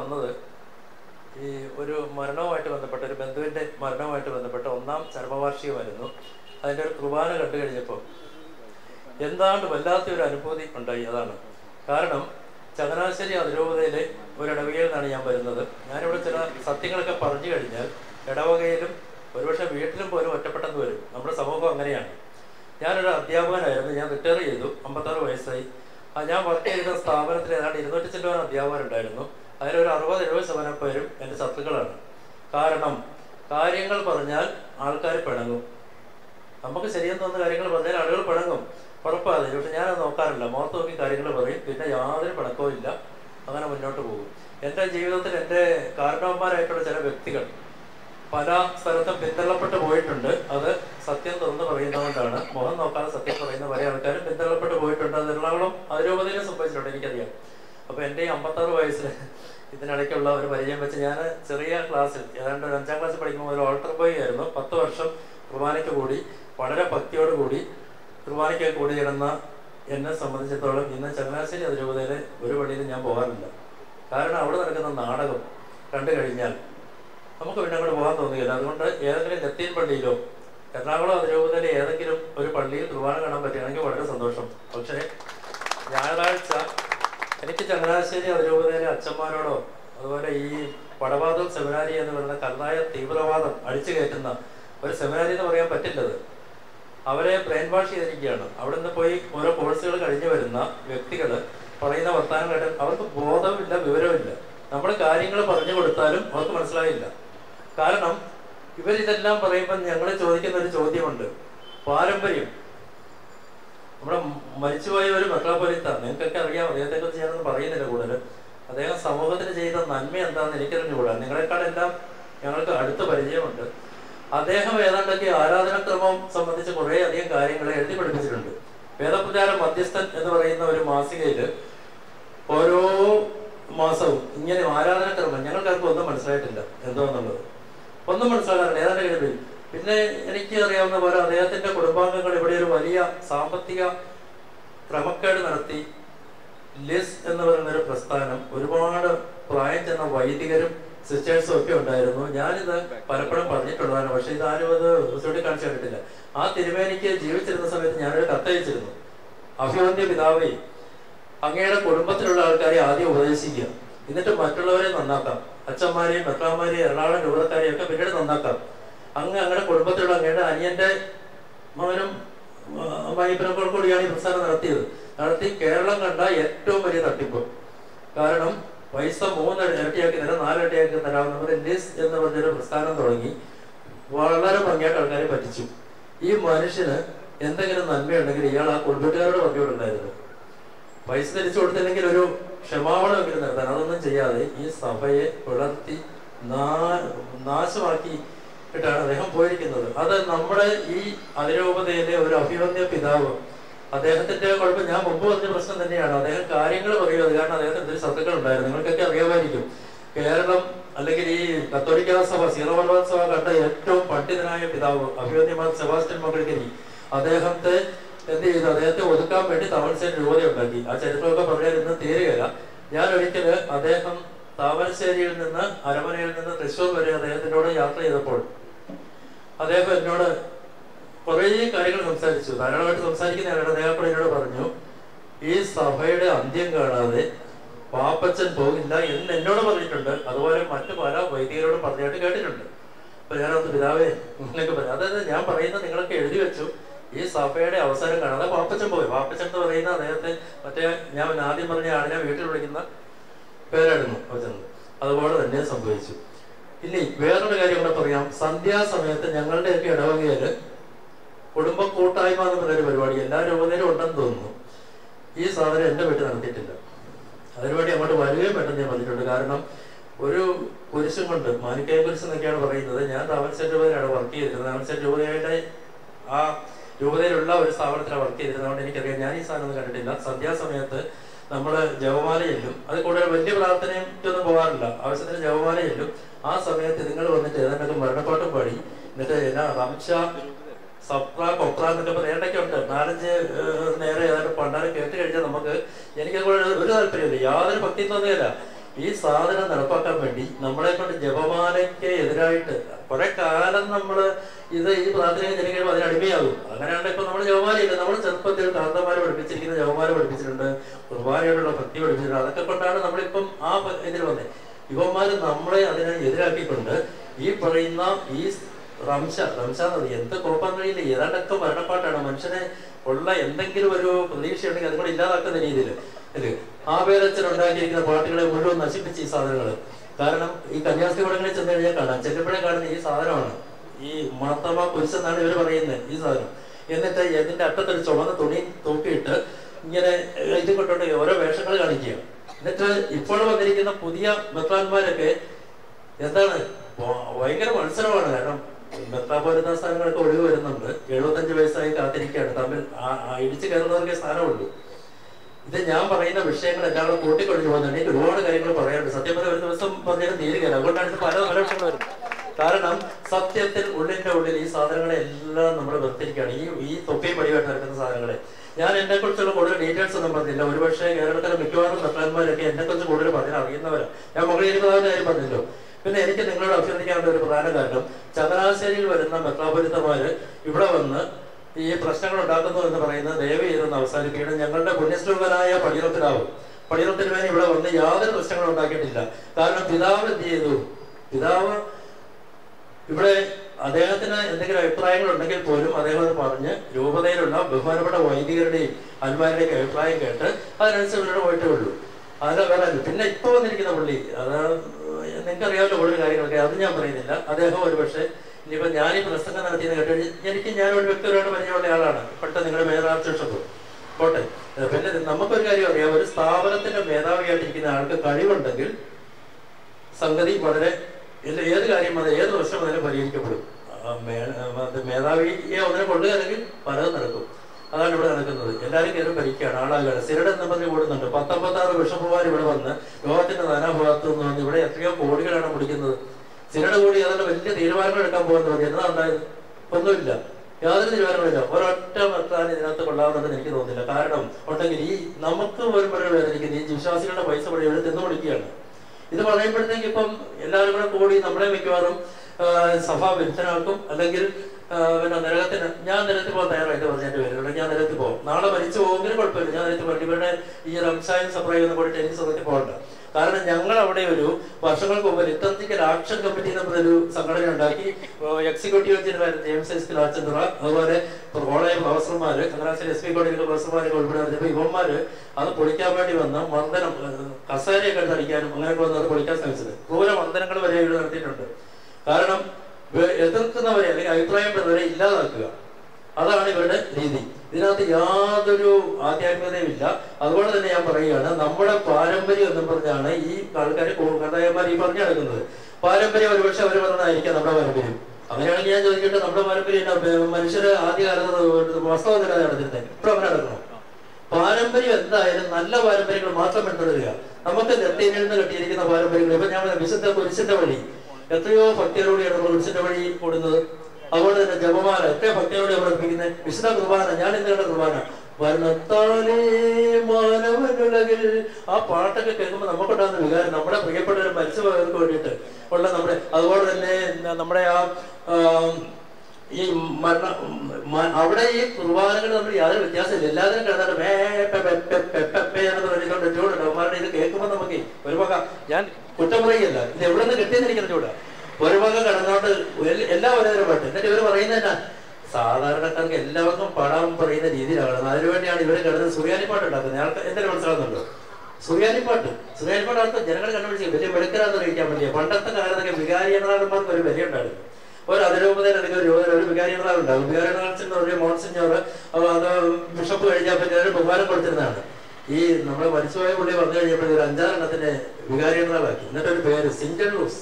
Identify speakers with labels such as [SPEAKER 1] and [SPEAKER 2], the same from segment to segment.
[SPEAKER 1] വന്നത് ഈ ഒരു മരണവുമായിട്ട് ബന്ധപ്പെട്ട ഒരു ബന്ധുവിൻ്റെ മരണവുമായിട്ട് ബന്ധപ്പെട്ട ഒന്നാം ചരമവാർഷികമായിരുന്നു അതിൻ്റെ ഒരു കുർബാന കണ്ടു കഴിഞ്ഞപ്പോൾ എന്താണ്ട് വല്ലാത്ത ഒരു അനുഭൂതി ഉണ്ടായി അതാണ് കാരണം ചങ്ങനാശ്ശേരി അതിരൂപതയിലെ ഒരു ഇടവകയിൽ നിന്നാണ് ഞാൻ വരുന്നത് ഞാനിവിടെ ചില സത്യങ്ങളൊക്കെ പറഞ്ഞു കഴിഞ്ഞാൽ ഇടവകയിലും ഒരുപക്ഷെ വീട്ടിലും പോലും ഒറ്റപ്പെട്ടെന്ന് വരും നമ്മുടെ സമൂഹം അങ്ങനെയാണ് ഞാനൊരു അധ്യാപകനായിരുന്നു ഞാൻ റിട്ടയർ ചെയ്തു അമ്പത്താറ് വയസ്സായി ആ ഞാൻ വർക്ക് ചെയ്ത സ്ഥാപനത്തിൽ ഏതാണ്ട് ഇരുന്നൂറ്റി ചില്ലുവാൻ അധ്യാപകരുണ്ടായിരുന്നു അതിലൊരു അറുപത് എഴുപത് ശതമാനം പേരും എൻ്റെ ശത്രുക്കളാണ് കാരണം കാര്യങ്ങൾ പറഞ്ഞാൽ ആൾക്കാർ പിണങ്ങും നമുക്ക് ശരിയെന്ന് തോന്നുന്ന കാര്യങ്ങൾ പറഞ്ഞാൽ ആളുകൾ പിണങ്ങും ഉറപ്പാതെ പക്ഷെ ഞാനത് നോക്കാറില്ല മുഖത്ത് നോക്കി കാര്യങ്ങൾ പറയും പിന്നെ യാതൊരു പിണക്കവും ഇല്ല അങ്ങനെ മുന്നോട്ട് പോകും എൻ്റെ ജീവിതത്തിൽ എൻ്റെ കാരണവന്മാരായിട്ടുള്ള ചില വ്യക്തികൾ പല സ്ഥലത്തും പിന്തള്ളപ്പെട്ട് പോയിട്ടുണ്ട് അത് സത്യം തുറന്ന് പറയുന്നതുകൊണ്ടാണ് മുഖം നോക്കാതെ സത്യം പറയുന്ന പല ആൾക്കാരും പിന്തള്ളപ്പെട്ട് പോയിട്ടുണ്ട് അത് എറണാകുളം അതിരൂപതയിലും സംഭവിച്ചിട്ടുണ്ട് എനിക്കറിയാം അപ്പോൾ എൻ്റെ ഈ അമ്പത്താറ് വയസ്സിൽ ഇതിനിടയ്ക്കുള്ള ഒരു പരിചയം വെച്ച് ഞാൻ ചെറിയ ക്ലാസ്സിൽ ഏതാണ്ട് ഒരു അഞ്ചാം ക്ലാസ്സിൽ പഠിക്കുമ്പോൾ ഒരു ഓൾട്ടർ ബോയ് ആയിരുന്നു പത്ത് വർഷം കുർബാനയ്ക്ക് കൂടി വളരെ ഭക്തിയോട് കൂടി കുർബാനയ്ക്ക് കൂടി കിടന്ന എന്നെ സംബന്ധിച്ചിടത്തോളം ഇന്ന് ചങ്ങനാശ്ശേരി അതിരൂപതയിലെ ഒരു വഴിയിലും ഞാൻ പോകാറില്ല കാരണം അവിടെ നടക്കുന്ന നാടകം കണ്ടു കഴിഞ്ഞാൽ നമുക്ക് പിന്നെ അങ്ങോട്ട് പോകാൻ തോന്നുകയില്ല അതുകൊണ്ട് ഏതെങ്കിലും ലത്തീൻ പള്ളിയിലോ എറണാകുളം അതിരൂപതയിലെ ഏതെങ്കിലും ഒരു പള്ളിയിൽ കുർബാന കാണാൻ പറ്റുകയാണെങ്കിൽ വളരെ സന്തോഷം പക്ഷേ ഞായറാഴ്ച എനിക്ക് ചങ്ങനാശ്ശേരി അതിരൂപതയിലെ അച്ഛന്മാരോടോ അതുപോലെ ഈ പടവാദം സെമിനാരി എന്ന് പറയുന്ന കല്ലായ തീവ്രവാദം അടിച്ചു കയറ്റുന്ന ഒരു സെമിനാരി എന്ന് പറയാൻ പറ്റില്ലത് അവരെ ബ്രെയിൻ വാഷ് ചെയ്തിരിക്കുകയാണ് അവിടെ നിന്ന് പോയി ഓരോ കോഴ്സുകൾ കഴിഞ്ഞു വരുന്ന വ്യക്തികൾ പറയുന്ന വർത്തമാനം കേട്ട് അവർക്ക് ബോധമില്ല വിവരമില്ല നമ്മൾ കാര്യങ്ങൾ പറഞ്ഞു കൊടുത്താലും അവർക്ക് മനസ്സിലായില്ല കാരണം ഇവരിതെല്ലാം പറയുമ്പോൾ ഞങ്ങൾ ചോദിക്കുന്ന ഒരു ചോദ്യമുണ്ട് പാരമ്പര്യം നമ്മുടെ മരിച്ചുപോയ ഒരു മെട്രോപൊലിത്ത നിങ്ങൾക്കൊക്കെ അറിയാം അദ്ദേഹത്തെ കുറിച്ച് ഞാനൊന്നും പറയുന്നില്ല കൂടുതൽ അദ്ദേഹം സമൂഹത്തിന് ചെയ്ത നന്മ എന്താണെന്ന് എനിക്കറിഞ്ഞുകൂടാ നിങ്ങളെക്കാളെല്ലാം ഞങ്ങൾക്ക് അടുത്ത പരിചയമുണ്ട് അദ്ദേഹം ഏതാണ്ടൊക്കെ ആരാധനാക്രമം സംബന്ധിച്ച് കുറേ അധികം കാര്യങ്ങൾ എഴുതി പഠിപ്പിച്ചിട്ടുണ്ട് വേദപ്രചാര മധ്യസ്ഥൻ എന്ന് പറയുന്ന ഒരു മാസികയില് ഓരോ മാസവും ഇങ്ങനെ ആരാധനാക്രമം ഞങ്ങൾക്കാർക്കും ഒന്നും മനസ്സിലായിട്ടില്ല എന്തോന്നുള്ളത് ഒന്നും മനസ്സിലാകാറില്ല ഏതാണ്ട് കഴിയുമ്പോൾ പിന്നെ എനിക്ക് അറിയാവുന്ന പോലെ അദ്ദേഹത്തിന്റെ കുടുംബാംഗങ്ങൾ ഇവിടെ ഒരു വലിയ സാമ്പത്തിക ക്രമക്കേട് നടത്തി ലിസ് എന്ന് പറയുന്ന ഒരു പ്രസ്ഥാനം ഒരുപാട് പ്രായം ചെന്ന വൈദികരും സിസ്റ്റേഴ്സും ഒക്കെ ഉണ്ടായിരുന്നു ഞാനിത് പലപ്പോഴും പറഞ്ഞിട്ടുള്ളതാണ് പക്ഷെ ഇതാരും അത് ചൂണ്ടിക്കാണിച്ചു കണ്ടിട്ടില്ല ആ തിരുമേനിക്ക് ജീവിച്ചിരുന്ന സമയത്ത് ഞാനൊരു കത്തയച്ചിരുന്നു അഭിവന്യ പിതാവേ അങ്ങയുടെ കുടുംബത്തിലുള്ള ആൾക്കാരെ ആദ്യം ഉപദേശിക്കുക എന്നിട്ട് മറ്റുള്ളവരെ നന്നാക്കാം അച്ഛന്മാരെയും മെത്രാന്മാരെയും എറണാകുളം രൂപതക്കാരെയും ഒക്കെ പിന്നീട് നന്നാക്കാം അങ്ങ് അങ്ങയുടെ കുടുംബത്തിലുള്ള അങ്ങയുടെ അനിയന്റെ മകനും വൈപ്പിനപ്പോൾ കൂടിയാണ് ഈ പ്രസ്ഥാനം നടത്തിയത് നടത്തി കേരളം കണ്ട ഏറ്റവും വലിയ തട്ടിപ്പ് കാരണം പൈസ മൂന്ന് ഇരട്ടിയാക്കി തരാം നാല് ഇരട്ടിയാക്കി തരാമെന്ന് പറഞ്ഞ ലിസ് എന്ന് പറഞ്ഞൊരു പ്രസ്ഥാനം തുടങ്ങി വളരെ ഭംഗിയായിട്ട് ആൾക്കാരെ പറ്റിച്ചു ഈ മനുഷ്യന് എന്തെങ്കിലും നന്മയുണ്ടെങ്കിൽ ഇയാൾ ആ കുടുംബക്കാരോട് പറഞ്ഞുകൊണ്ടുണ്ടായിരുന്നു പൈസ തിരിച്ചു കൊടുത്തില്ലെങ്കിൽ ഒരു ക്ഷമാപണമെങ്കിലും നടത്താൻ അതൊന്നും ചെയ്യാതെ ഈ സഭയെ പിളർത്തി നാ- നാശമാക്കി ഇട്ടാണ് അദ്ദേഹം പോയിരിക്കുന്നത് അത് നമ്മുടെ ഈ അതിരൂപതയിലെ ഒരു അഭിവന്യ പിതാവ് അദ്ദേഹത്തിന്റെ കുഴപ്പം ഞാൻ മുമ്പ് പറഞ്ഞ പ്രശ്നം തന്നെയാണ് അദ്ദേഹം കാര്യങ്ങൾ പറയുന്നത് കാരണം അദ്ദേഹത്തിന് ഒത്തിരി ശത്രുക്കൾ ഉണ്ടായിരുന്നു നിങ്ങൾക്കൊക്കെ അറിയാമായിരിക്കും കേരളം അല്ലെങ്കിൽ ഈ കത്തോലിക്ക സഭ സീറോമർവാദ സഭ കണ്ട ഏറ്റവും പണ്ഡിതനായ പിതാവ് അഭിവന്യമാർ സെബാസ്റ്റ്യൻ മകൾക്കരി അദ്ദേഹത്തെ എന്ത് ചെയ്തു അദ്ദേഹത്തെ ഒതുക്കാൻ വേണ്ടി താമരശ്ശേരി രൂപത ഉണ്ടാക്കി ആ ചരിത്രമൊക്കെ പറഞ്ഞാൽ ഇന്ന് തീരുകയില്ല ഞാൻ ഒരിക്കല് അദ്ദേഹം താമരശ്ശേരിയിൽ നിന്ന് അരമനയിൽ നിന്ന് തൃശ്ശൂർ വരെ അദ്ദേഹത്തിനോട് യാത്ര ചെയ്തപ്പോൾ അദ്ദേഹം എന്നോട് കുറേ കാര്യങ്ങൾ സംസാരിച്ചു ധാരാളമായിട്ട് സംസാരിക്കുന്നതാണ് അദ്ദേഹം അപ്പോൾ എന്നോട് പറഞ്ഞു ഈ സഭയുടെ അന്ത്യം കാണാതെ പാപ്പച്ചൻ പോകില്ല എന്ന് എന്നോട് പറഞ്ഞിട്ടുണ്ട് അതുപോലെ മറ്റു പല വൈദികരോടും പറഞ്ഞായിട്ട് കേട്ടിട്ടുണ്ട് അപ്പൊ ഞാനൊന്ന് പിതാവേ ഇങ്ങനെയൊക്കെ പറഞ്ഞു അതായത് ഞാൻ പറയുന്നത് നിങ്ങളൊക്കെ എഴുതി വെച്ചു ഈ സഭയുടെ അവസാനം കാണാതെ പാപ്പച്ചൻ പോയി പാപ്പച്ചൻ എന്ന് പറയുന്ന അദ്ദേഹത്തെ മറ്റേ ഞാൻ ആദ്യം പറഞ്ഞ ആളിനെ വീട്ടിൽ വിളിക്കുന്ന പേരായിരുന്നു അച്ഛൻ അതുപോലെ തന്നെ സംഭവിച്ചു ഇനി വേറൊരു കാര്യം കൂടെ പറയാം സന്ധ്യാസമയത്ത് ഞങ്ങളുടെയൊക്കെ ഇടവകയില് കുടുംബ കൂട്ടായ്മ എന്ന് പറയുന്ന പരിപാടി എല്ലാ രൂപതയിലും ഉണ്ടെന്ന് തോന്നുന്നു ഈ സാധനം എൻ്റെ വീട്ടിൽ നടത്തിയിട്ടില്ല അതിനുവേണ്ടി അങ്ങോട്ട് വരികയും വേണ്ടെന്ന് ഞാൻ പറഞ്ഞിട്ടുണ്ട് കാരണം ഒരു കുരിശും കൊണ്ട് മാനിക്കയ കുരിശ് എന്നൊക്കെയാണ് പറയുന്നത് ഞാൻ താമരശ്ശേരി രൂപതയിലാണ് വർക്ക് ചെയ്തിരുന്നത് താമരശ്ശേരി രൂപതയുടെ ആ രൂപതയിലുള്ള ഒരു സ്ഥാപനത്തിലാണ് വർക്ക് ചെയ്തിരുന്നത് അതുകൊണ്ട് എനിക്കറിയാം ഞാൻ ഈ സാധനം ഒന്നും കണ്ടിട്ടില്ല സന്ധ്യാസമയത്ത് നമ്മൾ ജപമാല ചെല്ലും അത് കൂടുതൽ വലിയ പ്രാർത്ഥനയ്ക്കൊന്നും പോകാറില്ല ആവശ്യത്തിന് ജപമാല ചെല്ലും ആ സമയത്ത് നിങ്ങൾ വന്നിട്ട് ഏതാണ്ടൊക്കെ മരണപ്പാട്ടും പാടി എന്നിട്ട് എന്നാ റംഷ സപ്ര കൊപ്ര എന്നൊക്കെ പറയേണ്ടൊക്കെ ഉണ്ട് നാലഞ്ച് ഏഹ്, നേരെ ഏതാണ്ട് പണ്ടാരം കേട്ട് കഴിഞ്ഞാൽ നമുക്ക് എനിക്ക് അതുപോലെ ഒരു താല്പര്യമില്ല യാതൊരു ഭക്തിയും തോന്നുകയില്ല ഈ സാധനം നടപ്പാക്കാൻ വേണ്ടി നമ്മളെ കൊണ്ട് ജപമാലയ്ക്ക് എതിരായിട്ട് കുറെ കാലം നമ്മൾ ഇത് ഈ പ്രാർത്ഥന ജനങ്ങൾ അതിന് അടിമയാകും അങ്ങനെയാണ് ഇപ്പൊ നമ്മൾ ജപമാലയില്ല നമ്മൾ ചെറുപ്പത്തിൽ കാന്തമാല പഠിപ്പിച്ചിരിക്കുന്ന ജപമാല പഠിപ്പിച്ചിട്ടുണ്ട് കുർബാനയോടുള്ള ഭക്തി പഠിപ്പിച്ചിട്ടുണ്ട് അതൊക്കെ കൊണ്ടാണ് നമ്മളിപ്പം ആ പ- ഇതിൽ വന്നത് ഇവന്മാര് നമ്മളെ അതിനെ എതിരാക്കിക്കൊണ്ട് ഈ പറയുന്ന ഈ റംശ റംശ എന്നത് എന്ത് കോപ്പാൻ കഴിയില്ല ഏതാണ്ടൊക്കെ മരണപ്പാട്ടാണ് മനുഷ്യനെ ഉള്ള എന്തെങ്കിലും ഒരു പ്രതീക്ഷയുണ്ടെങ്കിൽ അതും കൂടെ ഇല്ലാതാക്കുന്ന രീതിയിൽ അല്ലേ ആവേലച്ചൻ ഉണ്ടാക്കിയിരിക്കുന്ന പാട്ടുകളെ മുഴുവൻ നശിപ്പിച്ച് ഈ സാധനങ്ങൾ കാരണം ഈ കന്യാസ്ത്രീ പടങ്ങളിൽ ചെന്ന് കഴിഞ്ഞാൽ കാണാം ചെല്ലുമ്പോഴേ കാണുന്ന ഈ സാധനമാണ് ഈ മാത്തമ്മ കുരിശെന്നാണ് ഇവർ പറയുന്നത് ഈ സാധനം എന്നിട്ട് ഇതിന്റെ അറ്റത്തൊരു ചുവന്ന തുണി തൂക്കിയിട്ട് ഇങ്ങനെ ഏഹ്, ഇത് കൊണ്ടുകൊണ്ട് ഓരോ വേഷങ്ങൾ കാണിക്കുക എന്നിട്ട് ഇപ്പോൾ വന്നിരിക്കുന്ന പുതിയ മെത്രാന്മാരൊക്കെ എന്താണ് ഭ- ഭയങ്കര മത്സരമാണ് കാരണം മെത്രാപോലിത്ത സ്ഥാനങ്ങളൊക്കെ ഒഴിവ് വരുന്നുണ്ട് എഴുപത്തഞ്ച് വയസ്സായി കാത്തിരിക്കുകയാണ് തമ്മിൽ ആ- ആ ഇടിച്ചു കയറുന്നവർക്കേ സ്ഥാനമുള്ളൂ ഇത് ഞാൻ പറയുന്ന വിഷയങ്ങൾ എല്ലാം കൂടെ കൂട്ടിക്കൊണ്ടു പോകുന്നുണ്ട് എനിക്ക് ഒരുപാട് കാര്യങ്ങൾ പറയാനുണ്ട് സത്യം പറഞ്ഞ ഒരു ദിവസം പറഞ്ഞാലും തീരുകയില്ല അതുകൊണ്ടാണ് ഇത് പല പല വിഷയങ്ങൾ വരുന്നത് കാരണം സത്യത്തിൽ ഉള്ളിന്റെ ഉള്ളിൽ ഈ സാധനങ്ങളെ എല്ലാം നമ്മൾ വർത്തിരിക്കുകയാണ് ഈ ഈ തൊപ്പിയും പടിയായിട്ട് നടക്കുന്ന സാധനങ്ങളെ ഞാൻ എന്നെ കുറിച്ചുള്ള കൂടുതൽ ഡീറ്റെയിൽസ് ഒന്നും പറഞ്ഞില്ല ഒരുപക്ഷെ കേരളത്തിലെ മിക്കവാറും മെത്രാന്മാരൊക്കെ എന്നെ കുറിച്ച് കൂടുതൽ പറഞ്ഞാൽ അറിയുന്നവരാണ് ഞാൻ മുകളിൽ ഇരുപതാം കാര്യം പറഞ്ഞല്ലോ പിന്നെ എനിക്ക് നിങ്ങളോട് അഭ്യർത്ഥിക്കാനുള്ള ഒരു പ്രധാന കാരണം ചങ്ങനാശ്ശേരിയിൽ വരുന്ന മെത്രാപൊലിത്തമാര് ഇവിടെ വന്ന് ഈ പ്രശ്നങ്ങൾ ഉണ്ടാക്കുന്നു എന്ന് പറയുന്നത് ദയവ് ചെയ്തൊന്ന് അവസാനിപ്പിക്കണം ഞങ്ങളുടെ പുണ്യസ്വരൂപനായ പടിയറത്തിലാവും പടിയറത്തിന് വേണ്ടി ഇവിടെ വന്ന് യാതൊരു പ്രശ്നങ്ങളും ഉണ്ടാക്കിയിട്ടില്ല കാരണം പിതാവ് എന്ത് ചെയ്തു പിതാവ് ഇവിടെ അദ്ദേഹത്തിന് എന്തെങ്കിലും അഭിപ്രായങ്ങൾ ഉണ്ടെങ്കിൽ പോലും അദ്ദേഹം അത് പറഞ്ഞ് രൂപതയിലുള്ള ബഹുമാനപ്പെട്ട വൈദികരുടെയും അന്മാരുടെയും അഭിപ്രായം കേട്ട് അതിനനുസരിച്ച് ഇവരുടെ പോയിട്ടേ ഉള്ളൂ അതിന് വേറെ ആരും. പിന്നെ ഇപ്പൊ വന്നിരിക്കുന്ന പുള്ളി അത് നിങ്ങൾക്കറിയാവുന്ന കൂടുതൽ കാര്യങ്ങളൊക്കെ അത് ഞാൻ പറയുന്നില്ല അദ്ദേഹം ഒരു പക്ഷേ ഇനിയിപ്പോ ഞാൻ ഈ പ്രസംഗം നടത്തിയെന്ന് കേട്ട് കഴിഞ്ഞ് എനിക്ക് ഞാൻ ഒരു വ്യക്തിപരമായിട്ട് പരിചയമുള്ള ആളാണ് പെട്ടെന്ന് നിങ്ങളുടെ മേധാവിത്വം പോട്ടെ ഏഹ് പിന്നെ നമുക്കൊരു കാര്യം അറിയാം ഒരു സ്ഥാപനത്തിന്റെ മേധാവിയായിട്ടിരിക്കുന്ന ആൾക്ക് കഴിവുണ്ടെങ്കിൽ സംഗതി വളരെ എല്ലാ- ഏത് കാര്യം വന്നാലും ഏത് പ്രശ്നം വന്നാലും പരിഹരിക്കപ്പെടും ആ, മേ- ആ, അത് മേധാവിയെ ഒന്നിനെ കൊള്ളുകയാണെങ്കിൽ പലതും നടക്കും അതാണ് ഇവിടെ നടക്കുന്നത് എല്ലാവരും കയറി ഭരിക്കുകയാണ് ആളാകുകയാണ് സിരട് എന്ന് പറഞ്ഞ് കൂടുന്നുണ്ട് പത്തൊമ്പത്താറ് ബിഷപ്പുമാർ ഇവിടെ വന്ന് ലോകത്തിന്റെ നാനാഭാഗത്തു നിന്ന് വന്ന് ഇവിടെ എത്രയോ കോടികളാണ് മുടിക്കുന്നത് സിരട് കൂടി അതിന്റെ വലിയ തീരുമാനങ്ങൾ എടുക്കാൻ പോകുന്നത് എന്നാ ഉണ്ടായത് ഒന്നുമില്ല യാതൊരു തീരുമാനങ്ങളില്ല ഒരൊറ്റ മെത്താൻ ഇതിനകത്ത് കൊള്ളാവുന്നുണ്ടെന്ന് എനിക്ക് തോന്നുന്നില്ല കാരണം ഉണ്ടെങ്കിൽ ഈ നമുക്ക് ഒരു പരിപാടി വേദനിക്കുന്നത് ഈ വിശ്വാസികളുടെ പൈസ പടി ഇവിടെ തിന്നു പിടിക്കുകയാണ് ഇത് പറയുമ്പോഴത്തേക്ക് ഇപ്പം എല്ലാവരും കൂടെ കൂടി നമ്മളെ മിക്കവാറും ആ, സഭ വിരുദ്ധനാക്കും അല്ലെങ്കിൽ ആ, പിന്നെ നരകത്തിന് ഞാൻ നിരത്തിൽ പോകാൻ തയ്യാറായിട്ട് പറഞ്ഞതിന്റെ പേരുണ്ട് ഞാൻ നിരത്തിൽ പോകും നാളെ മരിച്ചു പോകുമെങ്കിലും കുഴപ്പമില്ല ഞാൻ നിരത്തിൽ പോകും ഇവരുടെ ഈ റംസായും സപ്രയും ഒന്നും കൂടി എനിക്ക് സ്വന്തത്തിൽ പോകണ്ട കാരണം ഞങ്ങൾ അവിടെ ഒരു വർഷങ്ങൾക്ക് മുമ്പ് ലിറ്റർജിക്കൽ ആക്ഷൻ കമ്മിറ്റി എന്ന് പറഞ്ഞൊരു സംഘടന ഉണ്ടാക്കി executive engineer James S Lachandra അതുപോലെ കോളേജ് പ്രൊഫസർമാര് ചങ്ങനാശ്ശേരി എസ് പി കോളേജിലെ പ്രൊഫസർമാരൊക്കെ ഉൾപ്പെടെ നടത്തിയപ്പോൾ ഇവന്മാര് അത് പൊളിക്കാൻ വേണ്ടി വന്ന മർദ്ദനം ഏഹ്, കസേരയൊക്കെ എടുത്ത് അടിക്കാനും അങ്ങനെയൊക്കെ വന്ന് അത് പൊളിക്കാൻ ശ്രമിച്ചത് ക്രൂര മർദ്ദനങ്ങൾ വരെ ഇവിടെ നടത്തിയിട്ടുണ്ട് കാരണം വെ- എതിർക്കുന്നവരെ അല്ലെങ്കിൽ അഭിപ്രായപ്പെടുന്നവരെ ഇല്ലാതാക്കുക അതാണ് ഇവരുടെ രീതി ഇതിനകത്ത് യാതൊരു ആധ്യാത്മികതയും ഇല്ല അതുപോലെ തന്നെ ഞാൻ പറയുകയാണ് നമ്മുടെ പാരമ്പര്യം എന്നും പറഞ്ഞാണ് ഈ ആൾക്കാർ കഥായന്മാർ ഈ പറഞ്ഞു നടക്കുന്നത് പാരമ്പര്യം ഒരുപക്ഷെ അവർ പറഞ്ഞതായിരിക്കാം നമ്മുടെ പാരമ്പര്യം അങ്ങനെയാണെങ്കിൽ ഞാൻ ചോദിക്കട്ടെ നമ്മുടെ പാരമ്പര്യം എന്നാ? ബ- മനുഷ്യര് ആദ്യകാലത്ത് വസ്ത്രം എന്നില്ലാതെ നടന്നിരുന്നത് ഇപ്പൊ അങ്ങനെ നടക്കണം പാരമ്പര്യം എന്തായാലും നല്ല പാരമ്പര്യങ്ങൾ മാത്രം പിന്തുടരുക നമുക്ക് നെട്ടയിൽ നിന്ന് കെട്ടിയിരിക്കുന്ന പാരമ്പര്യങ്ങൾ ഇപ്പൊ ഞാൻ പറഞ്ഞ വിശുദ്ധ കുരിശിന്റെ വഴി എത്രയോ ഭക്തിയോടുകൂടിയാണ് നമ്മൾ കുരിശിന്റെ വഴി കൂടുന്നത് അതുപോലെ തന്നെ ജപമാല എത്രയോ ഭക്തിയോടെ നമ്മൾ പഠിപ്പിക്കുന്നത് വിശുദ്ധ കുർബാന ഞാൻ ഇന്ന് കണ്ട കുർബാന വർണ്ണത്താലേ മാനവനുലകിൽ ആ പാട്ടൊക്കെ കേൾക്കുമ്പോൾ നമുക്കുണ്ടാകുന്ന വികാരം നമ്മുടെ പ്രിയപ്പെട്ടവർ മരിച്ചുപോയവർക്ക് വേണ്ടിയിട്ട് ഉള്ള നമ്മുടെ അതുപോലെ തന്നെ ന- നമ്മുടെ ആ ആം, ഈ മരണ മ- അവിടെ ഈ കുർബാനകൾ തമ്മിൽ യാതൊരു വ്യത്യാസമില്ല എല്ലാത്തിനും കിടന്നിട്ട് മേ പെ പെ പെ പെ പെ പെ എന്ന് പറഞ്ഞുകൊണ്ട് ട്യൂണുണ്ട് അവന്മാരുടെ ഇത് കേൾക്കുമ്പോൾ നമുക്ക് ഒരു വക ഞാൻ കുറ്റം പറയുകയല്ല ഇത് എവിടെ നിന്ന് കിട്ടിയെന്ന് എനിക്ക് അറിഞ്ഞൂടാ ഒരു വക കിടന്നോണ്ട് എൽ- എല്ലാം ഒരേ ഒരു പാട്ട് എന്നിട്ട് ഇവർ പറയുന്നത് എന്നാ സാധാരണക്കാർക്ക് എല്ലാവർക്കും പാടാൻ പറയുന്ന രീതിയിലാണ് അതിനുവേണ്ടിയാണ് ഇവർ കിടന്ന് സുറിയാനി പാട്ട് ഉണ്ടാക്കുന്നത് ഞങ്ങൾക്ക് എന്തെങ്കിലും മനസ്സിലാകുന്നുണ്ടോ സുറിയാനിപ്പാട്ട് സുറിയാനിപ്പാട്ട് ആൾക്ക് ജനങ്ങൾ കണ്ടുപിടിച്ച് വലിയ വെളുക്കരാന്ന് അറിയിക്കാൻ വേണ്ടിയ പണ്ടത്തെ കാലത്തൊക്കെ വികാരിയനാഥന്മാർക്ക് ഒരു വിലയുണ്ടായിരുന്നു ഒരു അതിരൂപതയിൽ അല്ലെങ്കിൽ ഒരു രൂപതയിൽ ഒരു വികാരിയനാഥ് ഉണ്ടാകും വികാരിയനാഥൻ എന്ന് പറഞ്ഞ മോൺസിഞ്ഞോർ അത് ബിഷപ്പ് കഴിഞ്ഞാൽ പിന്നെ ഒരു ബഹുമാനം കൊടുത്തിരുന്നതാണ് ഈ നമ്മുടെ മരിച്ചുപോയ പുള്ളി വന്നു കഴിഞ്ഞപ്പോൾ ഒരു അഞ്ചാറെണ്ണത്തിന്റെ വികാരിയനാഥാക്കി എന്നിട്ട് ഒരു പേര് സിഞ്ചൽ ലൂസ്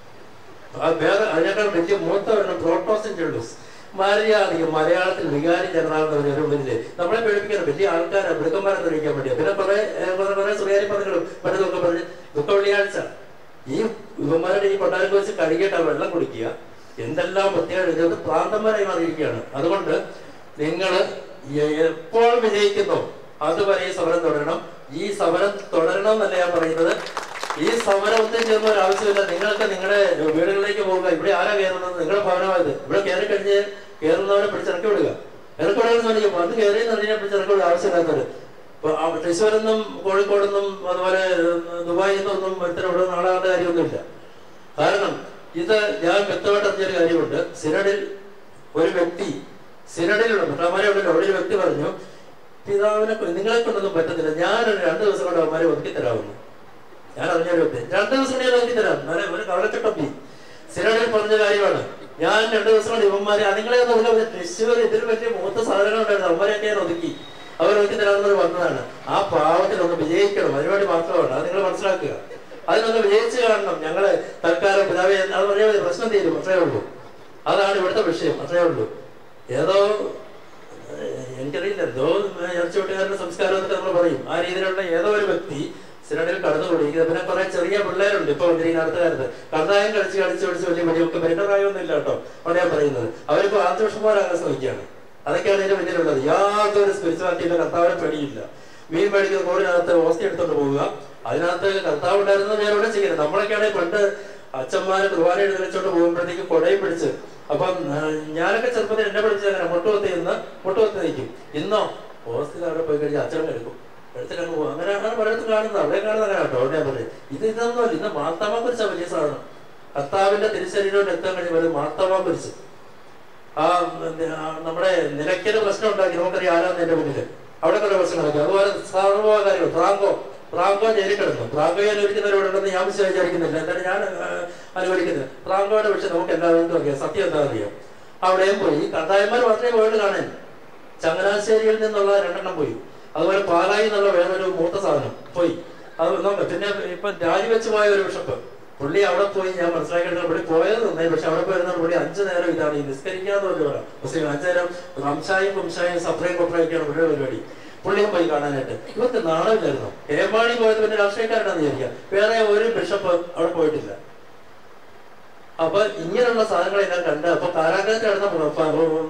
[SPEAKER 1] ആ വേറെ അതിനേക്കാൾ വലിയ മൂത്ത ഒരെണ്ണം പ്രോട്ടോസിൻ ചെള്ളൂസ് മര്യാദയ്ക്ക് മലയാളത്തിൽ വികാരി ജനതാന്ന് ഒരു വലിയ നമ്മളെ പേടിപ്പിക്കണം വലിയ ആൾക്കാരെ മൃഗന്മാരെ തെളിയിക്കാൻ വേണ്ടിയാ പിന്നെ കുറെ ഏഹ്, കുറെ കുറെ സുറിയാനി പദങ്ങളും മറ്റൊക്കെ പറഞ്ഞ് ദുഃഖ വെള്ളിയാഴ്ച ഈ ഇവന്മാരുടെ ഈ കൊട്ടാരം വെച്ച് കഴുകിയിട്ട് ആ വെള്ളം കുടിക്കുക എന്തെല്ലാം പ്രത്യേകത ഇത് പ്രാന്തന്മാരായി മാറിയിരിക്കുകയാണ് അതുകൊണ്ട് നിങ്ങൾ എപ്പോൾ വിജയിക്കുന്നോ അതുവരെ ഈ സമരം തുടരണം ഈ സമരം തുടരണം എന്നല്ല ഞാൻ പറയുന്നത് ഈ സമരം ഒന്നും ചെയ്യുന്ന ഒരു ആവശ്യമില്ല നിങ്ങൾക്ക് നിങ്ങളുടെ വീടുകളിലേക്ക് പോകുക ഇവിടെ ആരാ കയറുന്നത് നിങ്ങളുടെ ഭവനമായത് ഇവിടെ കയറി കഴിഞ്ഞ് കയറുന്നവരെ പിടിച്ചിറക്കി വിടുക ഇറക്കി വിടുക ശ്രമിക്കും അത് കയറി നിന്നെ പിടിച്ചിറക്കി വിടുക ആവശ്യമില്ലാത്തവര് ഇപ്പൊ ആ തൃശ്ശൂരെന്നും കോഴിക്കോടെന്നും അതുപോലെ ദുബായിൽ നിന്നൊന്നും ഒരുത്തരം ഇവിടെ നാളാകേണ്ട കാര്യമൊന്നുമില്ല കാരണം ഇത് ഞാൻ വ്യക്തമായിട്ട് അറിഞ്ഞൊരു കാര്യമുണ്ട് സിനഡിൽ ഒരു വ്യക്തി സിനഡിലുള്ള ഭട്ടന്മാരെ ഉണ്ടല്ലോ അവിടെ ഒരു വ്യക്തി പറഞ്ഞു പിതാവിനെ കൊ- നിങ്ങളെ കൊണ്ടൊന്നും പറ്റത്തില്ല ഞാൻ ഒരു രണ്ട് ദിവസം കൊണ്ട് അവന്മാരെ ഒതുക്കി തരാമെന്ന് ഞാൻ അറിഞ്ഞൊരു വ്യക്തി രണ്ട് ദിവസം കൊണ്ട് ഞാൻ ഒതുക്കി തരാം നല്ല ഒരു കവലക്കെട്ടപ്പി സിനഡിൽ പറഞ്ഞ കാര്യമാണ് ഞാൻ രണ്ട് ദിവസം കൊണ്ട് ഇവന്മാരെ "ആ, നിങ്ങളെ ഒന്ന് ഒതുക്കാൻ തൃശ്ശൂർ ഇതിൽ വലിയ മൂത്ത സാധനങ്ങൾ ഉണ്ടായിരുന്നു അവന്മാരെയൊക്കെ ഞാൻ ഒതുക്കി അവർ ഒതുക്കി തരാമെന്ന് വന്നതാണ് ആ പാവത്തിൽ ഒന്ന് വിജയിക്കണം അതിനുവേണ്ടി മാത്രമാണ് അത് നിങ്ങൾ മനസ്സിലാക്കുക അതിനൊന്ന് വിജയിച്ച് കാണണം ഞങ്ങള് തൽക്കാലം പിതാവെ അത് പറഞ്ഞാൽ മതി പ്രശ്നം തീരും അത്രേ ഉള്ളൂ അതാണ് ഇവിടുത്തെ വിഷയം അത്രേ ഉള്ളൂ ഏതോ ഏഹ്, എനിക്കറിയില്ല എന്തോ ഇറച്ചിവെട്ടുകാരുടെ സംസ്കാരം എന്നൊക്കെ നമ്മൾ പറയും ആ രീതിയിലുള്ള ഏതോ ഒരു വ്യക്തി സിനഡിൽ കടന്നുകൂടി പിന്നെ കുറെ ചെറിയ പിള്ളേരുണ്ട് ഇപ്പൊ വന്നിരിക്കുന്ന കാലത്ത് കണ്ടായം കളിച്ച് കളിച്ച് കളിച്ച് വലിയ വലിയൊക്കെ വരുന്ന പ്രായമൊന്നും ഇല്ല കേട്ടോ അവിടെ ഞാൻ പറയുന്നത് അവരിപ്പോ ആത്മവിഷമമാരാകാൻ ശ്രമിക്കുകയാണ് അതൊക്കെയാണ് ഇതിന്റെ പിന്നിലുള്ളത് യാതൊരു സ്പിരിച്വാലിറ്റിയിലെ കർത്താവിനെ പേടിയില്ല മീൻ മേടിക്കുന്ന കോടിനകത്ത് ഓസ്തി എടുത്തോണ്ട് പോവുക അതിനകത്ത് കർത്താവ് ഉണ്ടായിരുന്നത് ഞാൻ ഇവിടെ ചെയ്യുന്നത് നമ്മളൊക്കെയാണെങ്കിൽ പണ്ട് അച്ഛന്മാര് കുർബാന എഴുന്നള്ളിച്ചോണ്ട് പോകുമ്പോഴത്തേക്ക് കൊടയും പിടിച്ച് അപ്പം ആ, ഞാനൊക്കെ ചെറുപ്പത്തിൽ എന്നെ പഠിച്ചത് അങ്ങനെ മുട്ടുകൊത്തി നിന്ന് മുട്ടുകൊത്തി നിൽക്കും ഇന്നോ ഹോസ്റ്റലിൽ അവിടെ പോയി കഴിഞ്ഞാൽ അച്ഛനും എടുക്കും എടുത്തിട്ട് അങ്ങ് പോകും അങ്ങനെ അങ്ങനെ പലയിടത്തും കാണുന്നത് അവിടെ കാണുന്നത് അങ്ങനെ കേട്ടോ അവിടെ ഞാൻ പറയും ഇത് ഇതൊന്നുമല്ല ഇന്ന് മാർത്താമ കുരിശാ വലിയ സാധനം കർത്താവിന്റെ തിരുശരീരവും എത്താൻ കഴിഞ്ഞ ഒരു മാർത്താമ കുരിശ് ആ ഉം, ആ, നമ്മുടെ നിലയ്ക്കല് പ്രശ്നം ഉണ്ടാക്കി നമുക്കറിയാം ആരാന്ന് എന്റെ മുന്നില് അവിടെ കുറെ പ്രശ്നങ്ങളൊക്കെ അതുപോലെ സർവകാര്യങ്ങൾ ഫ്രാങ്കോ ഫ്രാങ്കോ ജയിലിൽ കിടന്നു ഫ്രാങ്കോയെ അനുവദിക്കുന്നവരോടുണ്ടെന്ന് ഞാൻ വിശ്വ- വിചാരിക്കുന്നില്ല എന്തായാലും ഞാൻ ആ, അനുവദിക്കുന്നില്ല ഫ്രാങ്കോയുടെ പക്ഷെ നമുക്ക് എല്ലാവർക്കും അറിയാം സത്യം എന്താ അറിയാം അവിടെയും പോയി കണ്ടായന്മാർ മാത്രമേ പോയിട്ട് കാണാൻ ചങ്ങനാശ്ശേരിയിൽ നിന്നുള്ള രണ്ടെണ്ണം പോയി അതുപോലെ പാലായി എന്നുള്ള വേറൊരു മൂത്ത സാധനം പോയി അത് നോക്കാം പിന്നെ ഇപ്പൊ രാജിവെച്ച് പോയ ഒരു ബിഷപ്പ് പുള്ളി അവിടെ പോയി ഞാൻ മനസ്സിലാക്കിയിട്ട് പുള്ളി പോയത് നന്നായി പക്ഷെ അവിടെ പോയിരുന്ന പുള്ളി അഞ്ചു നേരം ഇതാണ് ഈ നിസ്കരിക്കാന്ന് പറഞ്ഞ പോലെ മുസ്ലിം അഞ്ചു നേരം റംഷായും കുംഷായും സഫറയും കൊപ്രയൊക്കെയാണ് പുള്ളിയുടെ പരിപാടി പുള്ളിയും പോയി കാണാനായിട്ട് ഇവർക്ക് നാണമില്ലായിരുന്നു ഹേമാണി പോയത് പിന്നെ രാഷ്ട്രീയക്കാരനാന്ന് വിചാരിക്കാം വേറെ ഒരു ബിഷപ്പ് അവിടെ പോയിട്ടില്ല അപ്പൊ ഇങ്ങനെയുള്ള സാധനങ്ങളെല്ലാം കണ്ട് അപ്പൊ കാരാഗ്രഹത്തിൽ നടന്ന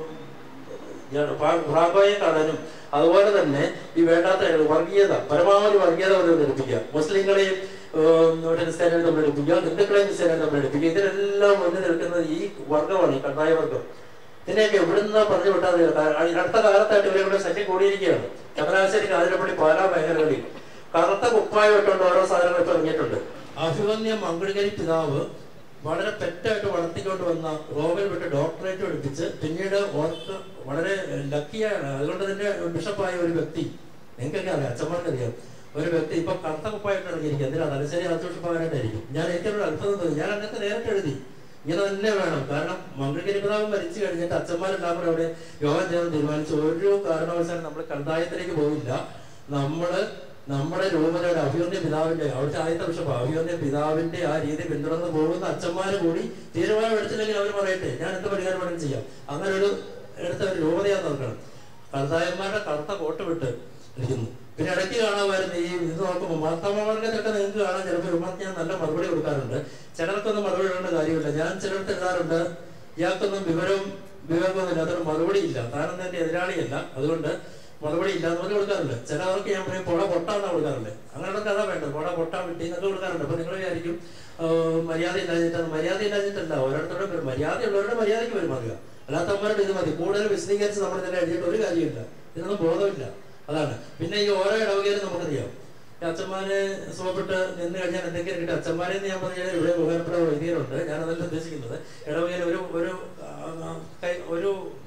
[SPEAKER 1] ഫ്രാങ്കോയെ കാണാനും അതുപോലെ തന്നെ ഈ വേണ്ടാത്ത കാര്യങ്ങൾ, വർഗീയത പരമാവധി വർഗീയത അവതരിപ്പിക്കുക മുസ്ലിങ്ങളെയും ഏഹ്, ക്രിസ്ത്യാനികളെയും തമ്മിൽ എടുപ്പിക്കുക ഹിന്ദുക്കളെയും ക്രിസ്ത്യാനികളെയും തമ്മിൽ എടുപ്പിക്കുക ഇതിനെല്ലാം മുന്നിൽ നിൽക്കുന്നത് ഈ വർഗമാണ് ഈ കണ്ടായ വർഗം ഇതിനെയൊക്കെ എവിടുന്ന പറഞ്ഞു വിട്ടാൽ മതി? കാ- അടുത്ത കാലത്തായിട്ട് ഇവരെ കൂടെ ശല്യം കൂടിയിരിക്കുകയാണ് ചങ്ങനാശ്ശേരി കാതിരപ്പള്ളി പാലാ മേഖലകളിൽ കറുത്ത കുപ്പായം ഇട്ടുകൊണ്ട് ഓരോ സാധനങ്ങൾ ഇപ്പൊ ഇറങ്ങിയിട്ടുണ്ട് അഭിമന്യ മംഗളഗിരി പിതാവ് വളരെ പെറ്റായിട്ട് വളർത്തിക്കൊണ്ട് വന്ന റോബൽ വിട്ട് ഡോക്ടറേറ്റ് പഠിപ്പിച്ച് പിന്നീട് ഓർക്ക് വളരെ ലക്കിയാണ് അതുകൊണ്ട് തന്നെ ബിഷപ്പായ ഒരു വ്യക്തി നിങ്ങൾക്കൊക്കെ അറിയാം അച്ഛന്മാർക്ക് അറിയാം ഒരു വ്യക്തി ഇപ്പൊ കറുത്ത കുപ്പായിട്ട് ഇറങ്ങിയിരിക്കും എന്തിനാ തലശ്ശേരി ആർച്ച് ബിഷപ്പാകാനായിട്ടായിരിക്കും ഞാൻ എനിക്കൊരു അത്ഭുതം തോന്നി ഞാൻ അങ്ങനത്തെ നേരിട്ട് എഴുതി ഇങ്ങനെ തന്നെ വേണം കാരണം മംഗളഗിരി പിതാവ് മരിച്ചു കഴിഞ്ഞിട്ട് അച്ഛന്മാരെല്ലാം കൂടെ അവിടെ യോഗം ചെയ്യാൻ തീരുമാനിച്ചു ഒരു കാരണവശാലും നമ്മൾ കണ്ടായത്തിലേക്ക് പോകില്ല നമ്മള് നമ്മുടെ രൂപതയുടെ അഭിയോന്യ പിതാവിന്റെ അവിടുത്തെ ആദ്യത്തെ ബിഷപ്പ് അഭിയോന്യ പിതാവിന്റെ ആ രീതി പിന്തുടർന്ന് പോകുന്ന അച്ഛന്മാര് കൂടി തീരുമാനം എടുത്തില്ലെങ്കിൽ അവർ പറയട്ടെ ഞാൻ എന്ത് പരിഹാരം വേണം ചെയ്യാം അങ്ങനെ ഒരു എടുത്ത ഒരു രൂപതയാന്ന് നോക്കണം കർത്തായന്മാരുടെ കറുത്ത കോട്ട് വിട്ട് ഇരിക്കുന്നു പിന്നെ ഇടയ്ക്ക് കാണാമായിരുന്നു ഈ ഇത് നോക്കുമ്പോൾ മാർത്താമവർഗത്തൊക്കെ നിങ്ങൾക്ക് കാണാൻ ചിലപ്പോൾ ഉമ്മക്ക് ഞാൻ നല്ല മറുപടി കൊടുക്കാറുണ്ട് ചിലർക്കൊന്നും മറുപടി ഇടേണ്ട കാര്യമില്ല ഞാൻ ചിലർക്ക് എഴുതാറുണ്ട് ഇയാൾക്കൊന്നും വിവരവും വിവേകവും ഇല്ല അതൊരു മറുപടി ഇല്ല താനൊന്നും എന്റെ എതിരാളിയല്ല അതുകൊണ്ട് മറുപടി ഇല്ല എന്ന് പറഞ്ഞ് കൊടുക്കാറുണ്ട് ചിലവർക്ക് ഞാൻ പറയും പുഴ പൊട്ടാന്നാ കൊടുക്കാറുണ്ട് അങ്ങനെയുള്ള കഥ വേണ്ട പുഴ പൊട്ടാൻ വിട്ടി എന്നൊക്കെ കൊടുക്കാറുണ്ട് അപ്പൊ നിങ്ങൾ വിചാരിക്കും ആ, മര്യാദ ഇല്ലാഞ്ഞിട്ടാണ് മര്യാദ ഇല്ലാഞ്ഞിട്ടല്ല ഓരോരുത്തരുടെ പേര് മര്യാദയുള്ളവരുടെ മര്യാദയ്ക്ക് പെരുമാറുക അല്ലാത്തവന്മാരുടെ ഇത് മതി കൂടുതൽ വിശദീകരിച്ച് നമ്മൾ ഇതിനെ എഴുതിയിട്ട് ഒരു കാര്യമില്ല ഇതിനൊന്നും ബോധമില്ല അതാണ് പിന്നെ ഈ ഓരോ ഇടവകയിലും നമുക്കറിയാം ഈ അച്ഛന്മാരെ സുഖപ്പെട്ട് നിന്ന് കഴിഞ്ഞാൽ എന്തെങ്കിലും കിട്ടും അച്ഛന്മാരെ ഞാൻ പറഞ്ഞാൽ ഇവിടെ ബഹുമാനപ്പെട്ട വൈദികരുണ്ട് ഞാൻ അതല്ല ഉദ്ദേശിക്കുന്നത് ഇടവകയിൽ ഒരു ഒരു ആ, ആ, കൈ- ഒരു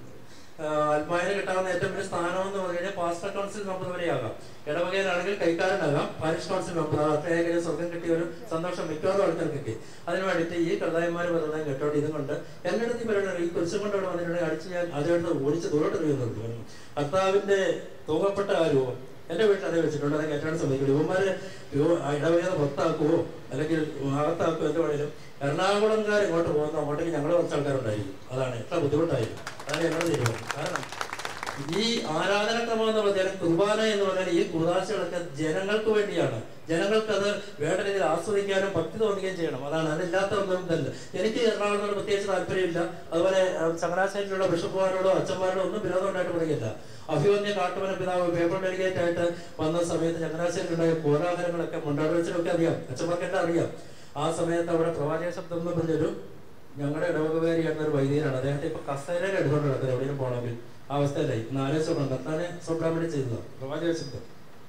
[SPEAKER 1] ആ, ആത്മാവിനെ കിട്ടാവുന്ന ഏറ്റവും വലിയ സ്ഥാനം എന്ന് പറഞ്ഞു കഴിഞ്ഞാൽ പാസ്റ്റർ കൗൺസിൽ മെമ്പർ വരെയാകാം ഇടവകയിലാണെങ്കിൽ കൈക്കാരനാകാം പാരിഷ് കൗൺസിൽ മെമ്പർ അത്രയായാലും സ്വർഗം കിട്ടിയ ഒരു സന്തോഷം മിക്കവാറും ആൾക്കാർ കിട്ടി അതിന് വേണ്ടിയിട്ട് ഈ കള്ളായന്മാർ പറഞ്ഞാൽ കേട്ടോട്ട് ഇതും കൊണ്ട് എന്റെ അടുത്ത് പറയുന്നത് ഈ കുരിശും കൊണ്ട് അവിടെ വന്നിട്ടുണ്ടെങ്കിൽ അടിച്ച് ഞാൻ അതെടുത്ത് ഓടിച്ച് ദൂരോട്ട് എറിയുന്നുണ്ട് കർത്താവിന്റെ തൂങ്ങപ്പെട്ട ആ രൂപം എന്റെ വീട്ടിൽ അതേ വെച്ചിട്ടുണ്ട് അത് കയറ്റാൻ ശ്രമിക്കും ഇവന്മാര് യോ- ആ ഇടവകത പുറത്താക്കുവോ അല്ലെങ്കിൽ അകത്താക്കുവോ എന്ത് വേണേലും എറണാകുളംകാർ ഇങ്ങോട്ട് പോകുന്ന അങ്ങോട്ടേക്ക് ഞങ്ങൾ കുറച്ച് ആൾക്കാരുണ്ടായിരിക്കും അതാണ് എത്ര ബുദ്ധിമുട്ടായിരിക്കും അതാണ് ഞങ്ങളുടെ തീരുമാനം കാരണം ഈ ആരാധനക്രമം എന്ന് പറഞ്ഞാൽ കുർബാന എന്ന് പറഞ്ഞാൽ ഈ കുർദാശകളൊക്കെ ജനങ്ങൾക്ക് വേണ്ടിയാണ് ജനങ്ങൾക്ക് അത് വേണ്ട രീതിയിൽ ആസ്വദിക്കാനും ഭക്തി തോന്നുകയും ചെയ്യണം അതാണ് അതില്ലാത്ത ഒന്നും ഇതല്ല എനിക്ക് എറണാകുളത്തോട് പ്രത്യേകിച്ച് താല്പര്യമില്ല അതുപോലെ ഏഹ്, ചങ്ങനാശ്ശേരിയിലുള്ള ബിഷപ്പുമാരോടോ അച്ഛന്മാരോടോ ഒന്നും വിരോധം ഉണ്ടായിട്ട് പറയുകയില്ല അഭിമന്യ കാട്ടുമന പിതാവ് പേപ്പർ ഡെലിഗേറ്റ് ആയിട്ട് വന്ന സമയത്ത് ചങ്ങനാശ്ശേരിയിലുണ്ടായ കോലാഹലങ്ങളൊക്കെ മുണ്ടാടുവച്ചിലൊക്കെ അറിയാം അച്ഛന്മാർക്കെല്ലാം അറിയാം ആ സമയത്ത് അവിടെ പ്രവാചക ശബ്ദം എന്ന് പറഞ്ഞൊരു ഞങ്ങളുടെ ഇടവകകാരിയായിരുന്ന ഒരു വൈദികനാണ് അദ്ദേഹത്തെ ഇപ്പൊ കസേരയിൽ എടുത്തോണ്ട് നടക്കുന്നത് എവിടെയും പോകണമെങ്കിൽ ആ അവസ്ഥയിലായി നാലേശം കണ്ടെത്താനെ സ്വപ്രാമണി ചെയ്തതാണ് പ്രവാചക ശബ്ദം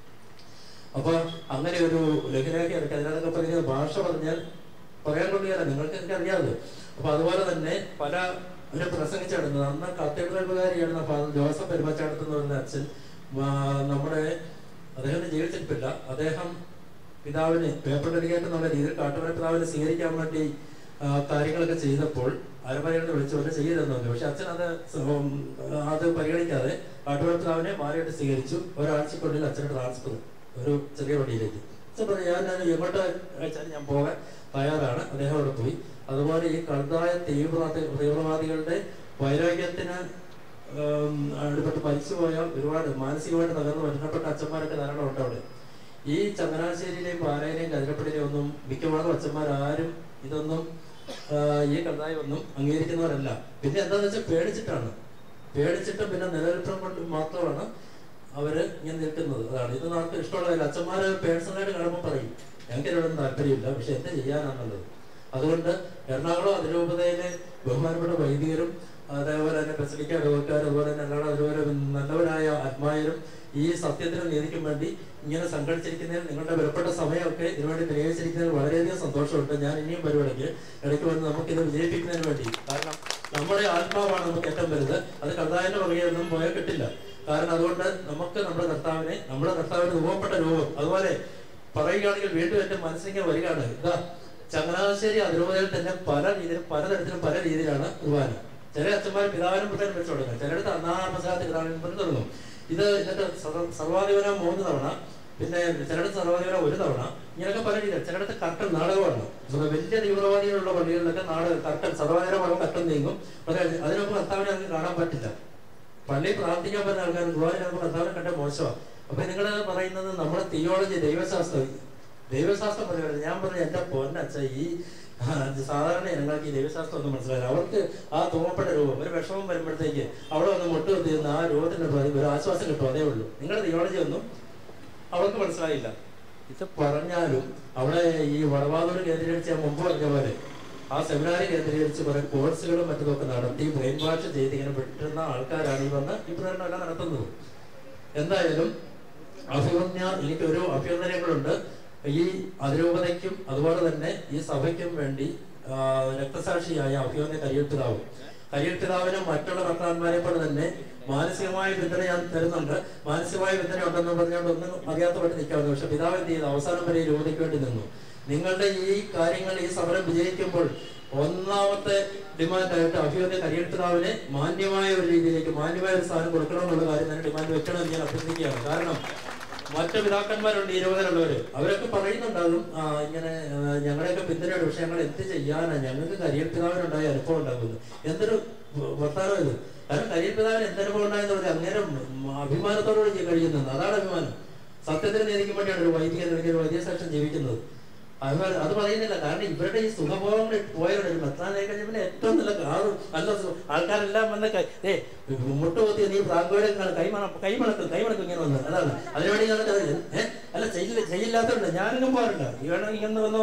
[SPEAKER 1] അപ്പൊ അങ്ങനെ ഒരു ലഘുലേഖ ഇറക്കി അതിനകത്തൊക്കെ പറയുന്നത് ഭാഷ പറഞ്ഞാൽ പറയാൻ കൊള്ളിയല്ല നിങ്ങൾക്ക് എനിക്ക് അറിയാതെ അപ്പൊ അതുപോലെ തന്നെ പല ഒരു പ്രസംഗിച്ചിടുന്നത് അന്ന് കത്തീഡ്രൽകാരിയായിരുന്ന ഫാദർ ജോസഫ് പെരുമച്ചാടത്ത് എന്ന് പറയുന്ന അച്ഛൻ ആ, നമ്മുടെ അദ്ദേഹത്തിന് ജീവിച്ചിരിപ്പില്ല അദ്ദേഹം പിതാവിന് പേപ്പർ ഡെലിഗേറ്റ് എന്നുള്ള രീതിയിൽ കാട്ടുമല പിതാവിനെ സ്വീകരിക്കാൻ വേണ്ടി ആ, കാര്യങ്ങളൊക്കെ ചെയ്തപ്പോൾ അരമനയിൽ വിളിച്ചു കൊണ്ട് ചെയ്യരുതെന്ന് പറഞ്ഞു പക്ഷെ അച്ഛൻ അത് സ- ഉം, അത് പരിഗണിക്കാതെ കാട്ടുമല പിതാവിനെ മാറിയിട്ട് സ്വീകരിച്ചു ഒരാഴ്ചക്കുള്ളിൽ അച്ഛനെ ട്രാൻസ്ഫർ ഒരു ചെറിയ വണ്ടിയിലേക്ക് അച്ഛൻ പറഞ്ഞു ഞാൻ ഞാൻ എങ്ങോട്ട് അയച്ചാലും ഞാൻ പോകാൻ തയ്യാറാണ് അദ്ദേഹം അവിടെ പോയി അതുപോലെ ഈ കണ്ടായ തീവ്രവാദി തീവ്രവാദികളുടെ വൈരാഗ്യത്തിന് ഉം, അടിപ്പെട്ട് മരിച്ചുപോയ ഒരുപാട് മാനസികമായിട്ട് തകർന്ന് മരണപ്പെട്ട അച്ഛന്മാരൊക്കെ ധാരാളം ഉണ്ട് അവിടെ ഈ ചങ്ങനാശ്ശേരിയിലെയും പാലയിലെയും കതിരപ്പള്ളിയിലെയും ഒന്നും മിക്കവാറും അച്ഛന്മാരാരും ഇതൊന്നും ആ, ഈ കണ്ടായി ഒന്നും അംഗീകരിക്കുന്നവരല്ല പിന്നെ എന്താന്ന് വെച്ചാൽ പേടിച്ചിട്ടാണ് പേടിച്ചിട്ടും പിന്നെ നിലനിൽപ്പം കൊണ്ട് മാത്രമാണ് അവര് ഇങ്ങനെ നിൽക്കുന്നത് അതാണ് ഇത് നമുക്ക് ഇഷ്ടമുള്ള കാര്യം അച്ഛന്മാര് പേഴ്സണലായിട്ട് കാണുമ്പോൾ പറയും ഞങ്ങൾക്ക് ഇതിനോടൊന്നും താല്പര്യമില്ല പക്ഷെ എന്ത് ചെയ്യാനാണുള്ളത് അതുകൊണ്ട് എറണാകുളം അതിരൂപതയിലെ ബഹുമാനപ്പെട്ട വൈദികരും അതേപോലെ തന്നെ ബസലിക്ക രോഗക്കാർ അതുപോലെ തന്നെ എല്ലാവരും അതുപോലെ നല്ലവരായ ആത്മായരും ഈ സത്യത്തിനും നീതിക്കും വേണ്ടി ഇങ്ങനെ സംഘടിച്ചിരിക്കുന്നതിൽ നിങ്ങളുടെ വിലപ്പെട്ട സമയമൊക്കെ ഇതിനുവേണ്ടി വിനിയോഗിച്ചിരിക്കുന്നതിൽ വളരെയധികം സന്തോഷമുണ്ട് ഞാൻ ഇനിയും പരിപാടിക്ക് ഇടയ്ക്ക് വന്ന് നമുക്കിത് വിജയിപ്പിക്കുന്നതിന് വേണ്ടി കാരണം നമ്മുടെ ആത്മാവാണ് നമുക്ക് ഏറ്റവും വലുത് അത് കർത്താവിന്റെ പുറകെയൊന്നും പോയാൽ കിട്ടില്ല കാരണം അതുകൊണ്ട് നമുക്ക് നമ്മുടെ കർത്താവിനെ നമ്മുടെ കർത്താവിന് രൂപപ്പെട്ട രൂപം അതുപോലെ പറയുകയാണെങ്കിൽ വീണ്ടും എന്റെ മനസ്സിലേക്ക് വരികയാണ് ഇതാ ചങ്ങനാശ്ശേരി അതിരൂപതയിൽ തന്നെ പല രീതിയിലും പലതരത്തിലും പല രീതിയിലാണ് കുർബാന ചില അച്ഛന്മാർ പിതാവിനും പുത്രനും വെച്ചു കൊടുക്കും ചിലടത്ത് ഒന്നാം പ്രസാദ് പിതാവിനും പുത്രനും തുടങ്ങും ഇത് എന്നിട്ട് സർവ- സർവാധിപനം മൂന്ന് തവണ പിന്നെ ചിലടത്ത് സർവാധിപനം ഒരു തവണ ഇങ്ങനെയൊക്കെ പല രീതിയിൽ ചിലടത്ത് കർട്ടൻ നാടകമാണ് ഇപ്പൊ വലിയ തീവ്രവാദികളുള്ള പള്ളികളിലൊക്കെ നാടകം കർട്ടൻ സർവാധിപനം പറയുമ്പോൾ കർട്ടൻ നീങ്ങും പക്ഷേ അതിനൊപ്പം കർത്താവിനെ നമുക്ക് കാണാൻ പറ്റില്ല പള്ളി പ്രാർത്ഥിക്കാൻ പറ്റുന്ന ആൾക്കാർ ഗുരുവായൂർ നമുക്ക് കർത്താവിനെ കണ്ട മോശമാണ് അപ്പൊ നിങ്ങൾ പറയുന്നത് നമ്മുടെ തിയോളജി ദൈവശാസ്ത്രം ദൈവശാസ്ത്രം പറയുന്നത് ഞാൻ പറഞ്ഞു എന്റെ പൊന്നച്ച ഈ ആ, സാധാരണ ഞങ്ങൾക്ക് ഈ ദൈവശാസ്ത്രം ഒന്നും മനസ്സിലായില്ല അവർക്ക് ആ തോമപ്പെട്ട രൂപം ഒരു വിഷമം വരുമ്പോഴത്തേക്ക് അവിടെ വന്ന് മുട്ട് കുത്തിയിരുന്ന ആ രൂപത്തിന്റെ പ്രതി ഒരു ആശ്വാസം കിട്ടും അതേ ഉള്ളൂ നിങ്ങളുടെ തിയോളജി ഒന്നും അവർക്ക് മനസ്സിലായില്ല ഇത് പറഞ്ഞാലും അവിടെ ഈ വടവാതൂർ കേന്ദ്രീകരിച്ച് ഞാൻ മുമ്പ് പറഞ്ഞ പോലെ ആ സെമിനാരി കേന്ദ്രീകരിച്ച് കുറെ കോഴ്സുകളും മറ്റതൊക്കെ നടത്തി ബ്രെയിൻ വാഷ് ചെയ്ത് ഇങ്ങനെ വിട്ടുന്ന ആൾക്കാരാണ് ഈ വന്ന് ഈ പ്രകടനം എല്ലാം നടത്തുന്നത് എന്തായാലും അഭിമന്യ എനിക്കൊരു അഭ്യർത്ഥനകളുണ്ട് ഈ അതിരൂപതയ്ക്കും അതുപോലെ തന്നെ ഈ സഭയ്ക്കും വേണ്ടി ആ, രക്തസാക്ഷിയായ അഭിമന്യ കരിയൽ പിതാവ് കരിയൽ പിതാവിനും മറ്റുള്ള ഭക്തന്മാരെ പോലെ തന്നെ മാനസികമായ പിന്തുണ ഞാൻ തരുന്നുണ്ട് മാനസികമായ പിന്തുണ ഉണ്ടെന്ന് പറഞ്ഞുകൊണ്ട് ഒന്നും അറിയാത്തപ്പെട്ട് നിൽക്കാവുന്നു പക്ഷെ പിതാവ് എന്ത് ചെയ്തു അവസാനം വരെ ഈ രൂപതയ്ക്ക് വേണ്ടി നിന്നു നിങ്ങളുടെ ഈ കാര്യങ്ങൾ ഈ സമരം വിജയിക്കുമ്പോൾ ഒന്നാമത്തെ ഡിമാൻഡായിട്ട് അഭിമന്യ കരിയൽ പിതാവിനെ മാന്യമായ ഒരു രീതിയിലേക്ക് മാന്യമായ ഒരു സ്ഥാനം കൊടുക്കണമെന്നുള്ള കാര്യം തന്നെ ഡിമാൻഡ് വെക്കണമെന്ന് ഞാൻ അഭ്യർത്ഥിക്കുകയാണ് കാരണം മറ്റു പിതാക്കന്മാരുണ്ട് ഇരുപതിലുള്ളവര് അവരൊക്കെ പറയുന്നുണ്ടാകും ആ, ഇങ്ങനെ ആ, ഞങ്ങളെയൊക്കെ പിന്തുണയുണ്ട് പക്ഷെ ഞങ്ങൾ എന്ത് ചെയ്യാനാ ഞങ്ങൾക്ക് കരിയൽ പിതാവിനുണ്ടായ അനുഭവം ഉണ്ടാകുന്നു എന്തൊരു വ- വർത്താനം ഇത് കാരണം കരിയൽ പിതാവിന് എന്തനുഭവം ഉണ്ടായെന്ന് പറഞ്ഞാൽ അങ്ങനെ അഭിമാനത്തോടുകൂടി ചെയ്ത് കഴിയുന്നത് അതാണ് അഭിമാനം സത്യത്തിന് നീതിക്ക് വേണ്ടിയാണ് ഒരു വൈദിക അല്ലെങ്കിൽ ഒരു വൈദ്യ സാക്ഷ്യം ജീവിക്കുന്നത് അത് അത് പറയുന്നില്ല കാരണം ഇവരുടെ ഈ സുഖഭോഗങ്ങൾ പോയവരുടെ ഒരു മെത്രാനായി കഴിഞ്ഞാൽ ഏറ്റവും നല്ല ആളും നല്ല സു- ആൾക്കാരെല്ലാം വന്ന് കൈ- ഏ മുട്ട് കുത്തി നീ പ്രാങ്കോടെ കൈമണ കൈമണക്കും കൈമണക്കും ഇങ്ങനെ വന്ന് അതാണ് അതിനുവേണ്ടി ഞാൻ ഏഹ് അല്ല ചെയ്യില്ല ചെയ്യില്ലാത്തതുണ്ട് ഞാനും പോകാറില്ല ഈ വേണമെങ്കിൽ ഇങ്ങനെ വന്ന്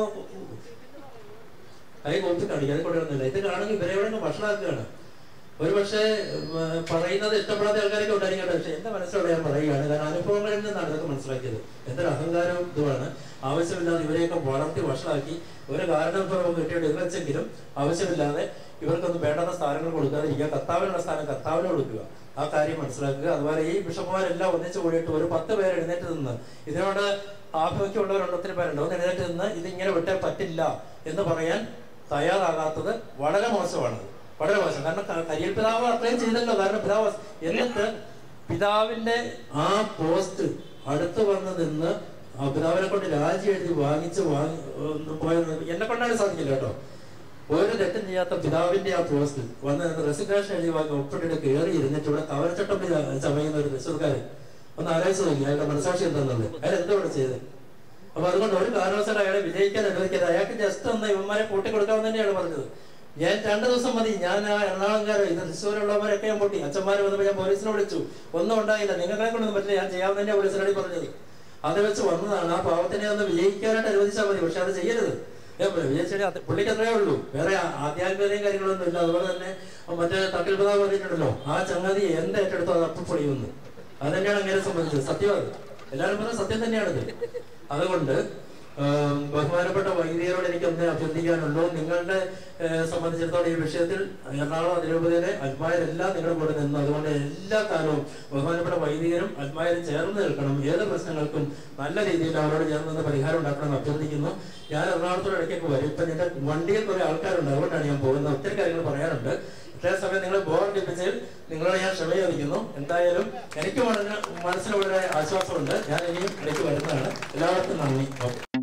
[SPEAKER 1] കൈ കൊത്തി കാണിക്കും അത് കൊണ്ടുവന്നില്ല ഇത് കാണുമെങ്കിൽ ഇവരെ എവിടെ ഭക്ഷണമാക്കുകയാണ് ഒരു പക്ഷേ പറയുന്നത് ഇഷ്ടപ്പെടാത്ത ആൾക്കാരൊക്കെ ഉണ്ടായിരിക്കട്ടെ പക്ഷെ എന്റെ മനസ്സിലൂടെ ഞാൻ പറയുകയാണ് കാരണം അനുഭവങ്ങളിൽ നിന്നാണ് ഇതൊക്കെ മനസ്സിലാക്കിയത് എന്തൊരു അഹങ്കാരവും ഇതുമാണ് ആവശ്യമില്ലാതെ ഇവരെയൊക്കെ വളർത്തി വഷളാക്കി ഒരു കാരണഭവം കിട്ടിയിട്ട് ഇത് വെച്ചെങ്കിലും ആവശ്യമില്ലാതെ ഇവർക്കൊന്നും വേണ്ടാത്ത സ്ഥാനങ്ങൾ കൊടുക്കാതിരിക്കുക കർത്താവിനുള്ള സ്ഥാനം കർത്താവിന് കൊടുക്കുക ആ കാര്യം മനസ്സിലാക്കുക അതുപോലെ ഈ ബിഷപ്പുമാരെല്ലാം ഒന്നിച്ചു കൂടിയിട്ട് ഒരു പത്ത് പേര് എഴുന്നേറ്റ് നിന്ന് ഇതിനോട് ആഭിമുഖ്യമുള്ളവരുണ്ട് ഒത്തിരി പേരുണ്ട് ഒന്ന് എഴുന്നേറ്റ് നിന്ന് ഇതിങ്ങനെ വിട്ടേ പറ്റില്ല എന്ന് പറയാൻ തയ്യാറാകാത്തത് വളരെ മോശമാണ് വളരെ മോശം കാരണം ക- കരിയൽ പിതാവ് അത്രയും ചെയ്തല്ലോ കാരണം പിതാവ് എന്നിട്ട് പിതാവിന്റെ ആ പോസ്റ്റ് അടുത്ത് വന്ന് നിന്ന് ആ പിതാവിനെ കൊണ്ട് രാജി എഴുതി വാങ്ങിച്ച് വാങ്ങി ഒന്ന് പോയത് എന്നെ കൊണ്ടാണ് സാധിക്കില്ല കേട്ടോ ഒരു തെറ്റും ചെയ്യാത്ത പിതാവിന്റെ ആ പോസ്റ്റ് വന്ന് റെസിഗ്നേഷൻ എഴുതി വാങ്ങി ഒപ്പിട്ടിട്ട് കയറി ഇരുന്നിട്ട് ഇവിടെ കവരച്ചട്ടം ചമയുന്ന ഒരു തൃശ്ശൂർക്കാരൻ ഒന്ന് ആലോചിച്ച് നോക്കി അയാളുടെ മനസാക്ഷി എന്താണെന്നുള്ളത് അയാൾ എന്താ ഇവിടെ ചെയ്തത് അപ്പൊ അതുകൊണ്ട് ഒരു കാരണവശാലും അയാളെ വിജയിക്കാൻ അനുവദിക്കരുത് അയാൾക്ക് ജസ്റ്റ് ഒന്ന് ഇവന്മാരെ കൂട്ടിക്കൊടുക്കാമെന്ന് തന്നെയാണ് പറഞ്ഞത് ഞാൻ രണ്ടു ദിവസം മതി ഞാൻ ആ എറണാകുളംകാരോ ഇത് തൃശ്ശൂരുള്ളവരൊക്കെ ഞാൻ പൊട്ടി അച്ഛന്മാർ വന്നപ്പോൾ ഞാൻ പോലീസിനെ വിളിച്ചു ഒന്നും ഉണ്ടായില്ല നിങ്ങളെ കൊണ്ടൊന്നും പറ്റില്ല ഞാൻ ചെയ്യാമെന്ന് തന്നെയാണ് പോലീസിനോട് പറഞ്ഞത് അത് വെച്ച് വന്നതാണ് ആ പാവത്തിനെ ഒന്ന് വിജയിക്കാനായിട്ട് അനുവദിച്ചാൽ മതി പക്ഷെ അത് ചെയ്യരുത് ഞാൻ പറയാം, വിജയിച്ചാൽ അത് പുള്ളിക്ക് അത്രേ ഉള്ളൂ വേറെ ആ- ആധ്യാത്മികതയും കാര്യങ്ങളൊന്നും ഇല്ല അതുപോലെ തന്നെ മറ്റേ തട്ടിൽ പിതാവ് പറഞ്ഞിട്ടുണ്ടല്ലോ ആ ചങ്ങാതി എന്ത് ഏറ്റെടുത്തോ അത് അപ്പം പൊളിയുന്നു അത് തന്നെയാണ് അങ്ങനെ സംബന്ധിച്ചത് സത്യം അത് എല്ലാവരും പറഞ്ഞ സത്യം തന്നെയാണിത് അതുകൊണ്ട് ആം, ബഹുമാനപ്പെട്ട വൈദികരോട് എനിക്ക് ഒന്ന് അഭ്യർത്ഥിക്കാനുള്ളൂ നിങ്ങളുടെ ഏഹ്, സംബന്ധിച്ചിടത്തോളം ഈ വിഷയത്തിൽ എറണാകുളം അതിരൂപതയിലെ അൽമാരെല്ലാം നിങ്ങളുടെ കൂടെ നിന്നു അതുകൊണ്ട് എല്ലാ കാലവും ബഹുമാനപ്പെട്ട വൈദികരും അൽമാരും ചേർന്ന് നിൽക്കണം ഏത് പ്രശ്നങ്ങൾക്കും നല്ല രീതിയിൽ അവരോട് ചേർന്ന് നിന്ന് പരിഹാരം ഉണ്ടാക്കണം എന്ന് അഭ്യർത്ഥിക്കുന്നു ഞാൻ എറണാകുളത്തോട് ഇടയ്ക്കൊക്കെ വരും ഇപ്പൊ എന്റെ വണ്ടിയിൽ കുറെ ആൾക്കാരുണ്ട് അതുകൊണ്ടാണ് ഞാൻ പോകുന്നത് ഒത്തിരി കാര്യങ്ങൾ പറയാനുണ്ട് ഇത്രയും സമയം നിങ്ങൾ ബോറടിപ്പിച്ചതിൽ നിങ്ങളോട് ഞാൻ ക്ഷമ ചോദിക്കുന്നു എന്തായാലും എനിക്ക് വളരെ മനസ്സിന് വളരെ ആശ്വാസമുണ്ട് ഞാൻ ഇനിയും ഇടയ്ക്ക് വരുന്നതാണ് എല്ലാവർക്കും നന്ദി ഓക്കെ